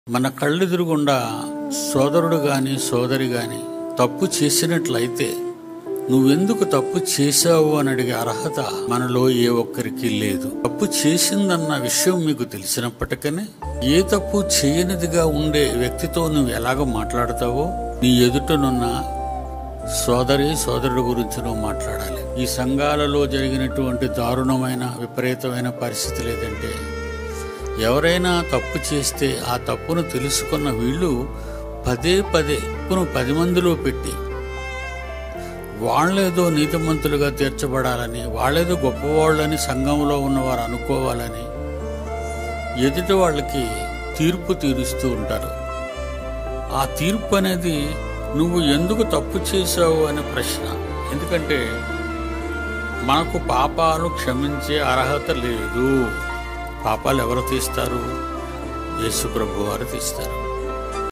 మన కళ్ళెదురుగుండా సోదరుడు గాని సోదరి గాని తప్పు చేసినట్లయితే నువ్వెందుకు తప్పు చేశావు అని అడిగే అర్హత మనలో ఏ ఒక్కరికి లేదు తప్పు చేసిందన్న విషయం మీకు తెలిసినప్పటికనే ఏ తప్పు చేయనిదిగా ఉండే వ్యక్తితో నువ్వు ఎలాగ మాట్లాడతావో నీ ఎదుటనున్న సోదరి సోదరుడు గురించి నువ్వు మాట్లాడాలి ఈ సంఘాలలో జరిగినటువంటి దారుణమైన విపరీతమైన పరిస్థితి లేదంటే ఎవరైనా తప్పు చేస్తే ఆ తప్పును తెలుసుకున్న వీళ్ళు పదే పదే తప్పును పది మందిలో పెట్టి వాళ్ళేదో నీతిమంతులుగా తీర్చబడాలని వాళ్ళేదో గొప్పవాళ్ళని సంఘంలో ఉన్నవారు అనుకోవాలని ఎదుటి వాళ్ళకి తీర్పు తీరుస్తూ ఉంటారు ఆ తీర్పు అనేది నువ్వు ఎందుకు తప్పు చేశావు అనే ప్రశ్న ఎందుకంటే మనకు పాపాలు క్షమించే అర్హత లేదు పాపాలు ఎవరు తీస్తారు యేసు ప్రభు వారు తీస్తారు